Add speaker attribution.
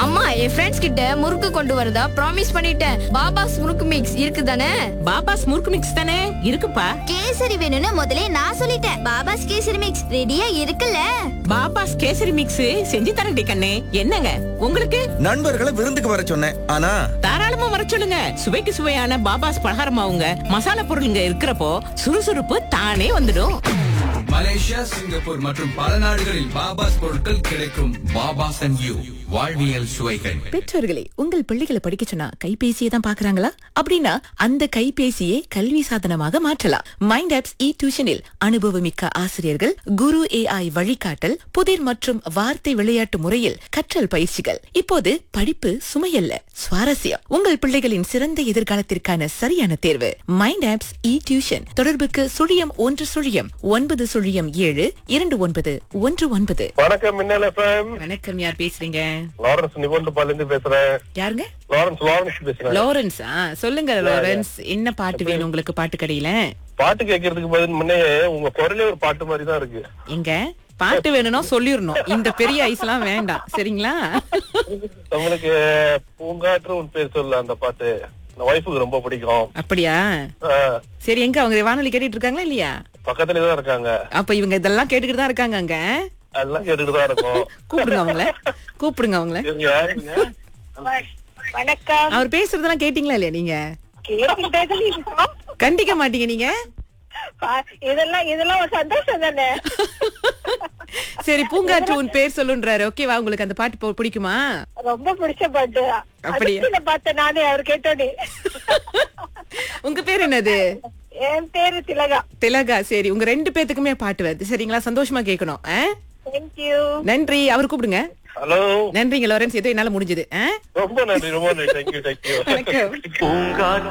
Speaker 1: அம்மா என் ஃப்ரெண்ட்ஸ் கிட்ட முறுக்கு கொண்டு வரதா ப்ராமிஸ் பண்ணிட்டேன் பாபாஸ் முறுக்கு மிக்ஸ் இருக்குதானே
Speaker 2: பாபாஸ் முறுக்கு மிக்ஸ் தானே இருக்குப்பா
Speaker 3: கேசரி வேணும்னு முதல்ல நான் சொல்லிட்டேன் பாபாஸ் கேசரி மிக்ஸ் ரெடியா இருக்குல்ல
Speaker 2: பாபாஸ் கேசரி மிக்ஸ் செஞ்சு தரடி கண்ணே என்னங்க உங்களுக்கு
Speaker 4: நண்பர்களை விருந்துக்கு வர சொன்னேன் ஆனா
Speaker 2: தாராளமா வர சொல்லுங்க சுவைக்கு சுவையான பாபாஸ் பலகாரமாவுங்க மசாலா பொருளுங்க இருக்கிறப்போ சுறுசுறுப்பு தானே வந்துடும்
Speaker 5: மலேசியா சிங்கப்பூர் மற்றும் பல நாடுகளில் பாபாஸ் பொருட்கள் கிடைக்கும் பாபாஸ் அண்ட் யூ வாழ்வியல் சுவைகள்
Speaker 6: பெற்றோர்களே உங்கள் பிள்ளைகளை படிக்க சொன்னா கைபேசியை தான் பாக்குறாங்களா அப்படின்னா அந்த கைபேசியை கல்வி சாதனமாக மாற்றலாம் மைண்ட் ஆப்ஸ் இ டியூஷனில் அனுபவமிக்க ஆசிரியர்கள் குரு ஏஐ வழிகாட்டல் புதிர் மற்றும் வார்த்தை விளையாட்டு முறையில் கற்றல் பயிற்சிகள் இப்போது படிப்பு சுமையல்ல சுவாரஸ்யம் உங்கள் பிள்ளைகளின் சிறந்த எதிர்காலத்திற்கான சரியான தேர்வு மைண்ட் ஆப்ஸ் இ டியூஷன் தொடர்புக்கு சுழியம் ஒன்று சுழியம் ஒன்பது சுழியம் ஏழு இரண்டு ஒன்பது ஒன்று ஒன்பது
Speaker 7: வணக்கம் மின்னல் எஃப்எம்
Speaker 6: வணக்கம் யார் பேசுறீங்க
Speaker 7: லாரன்ஸ் நிபந்தபால இருந்து பேசுறேன்
Speaker 6: யாருங்க
Speaker 7: லாரன்ஸ் லாரன்ஸ் பேசுறேன்
Speaker 6: லாரன்ஸ் ஆ சொல்லுங்க லாரன்ஸ் என்ன பாட்டு வேணும் உங்களுக்கு பாட்டு கடையில
Speaker 7: பாட்டு கேட்கறதுக்கு பதில் முன்னே உங்க குரலே ஒரு பாட்டு மாதிரி தான் இருக்கு
Speaker 6: எங்க பாட்டு வேணும்னா சொல்லிடணும் இந்த பெரிய ஐஸ் எல்லாம் வேண்டாம் சரிங்களா
Speaker 7: உங்களுக்கு பூங்காற்று உன் பேர் சொல்ல அந்த பாட்டு என் ஒய்ஃபுக்கு ரொம்ப பிடிக்கும்
Speaker 6: அப்படியா
Speaker 7: ஆ,
Speaker 6: சரி எங்க அவங்க வானொலி கேட்டுட்டு இருக்காங்களா இல்லையா
Speaker 7: பக்கத்துலயே தான் இருக்காங்க
Speaker 6: அப்ப இவங்க இதெல்லாம் கேட்டுக்கிட்டு தான் இருக்காங்க அங்க
Speaker 7: அதெல்லாம் கேட்டுட்டு தான் இருக்கும்
Speaker 6: கூப்பிடுங்க அவங்கள கூப்பிடுங்க அவங்கள
Speaker 7: இருங்க, இருங்க.
Speaker 8: வணக்கம்
Speaker 6: அவர் பேசுறதெல்லாம் கேட்டீங்களா இல்லையா நீங்க
Speaker 8: கேட்டுக்கிட்டே இருக்கோம்.
Speaker 6: கண்டிக்க மாட்டீங்க நீங்க
Speaker 8: பா- இதெல்லாம் இதெல்லாம் ஒரு சந்தோஷம் தானே
Speaker 6: சரி பூங்காற்று உன் பேர் சொல்லுன்றாரு ஓகேவா உங்களுக்கு அந்த பாட்டு போ- பிடிக்குமா
Speaker 8: ரொம்ப பிடிச்ச பாட்டு
Speaker 6: அப்படியா?
Speaker 8: அதுக்கு நான் பார்த்தேன் நானே அவர் கேட்டோனே
Speaker 6: உங்க பேர் என்னது
Speaker 8: என் பேரு திலகா
Speaker 6: திலகா சரி உங்க ரெண்டு பேத்துக்குமே பாட்டு வருது சரிங்களா சந்தோஷமா கேட்கணும் ஆ?
Speaker 8: தேங்க்யூ
Speaker 6: நன்றி அவர் கூப்பிடுங்க
Speaker 7: ஹலோ
Speaker 6: நன்றிங்க லாரன்ஸ் ஏதோ என்னால முடிஞ்சது ஆ?
Speaker 7: ரொம்ப நன்றி ரொம்ப நன்றி தேங்க்யூ தேங்க்யூ
Speaker 6: வணக்கம்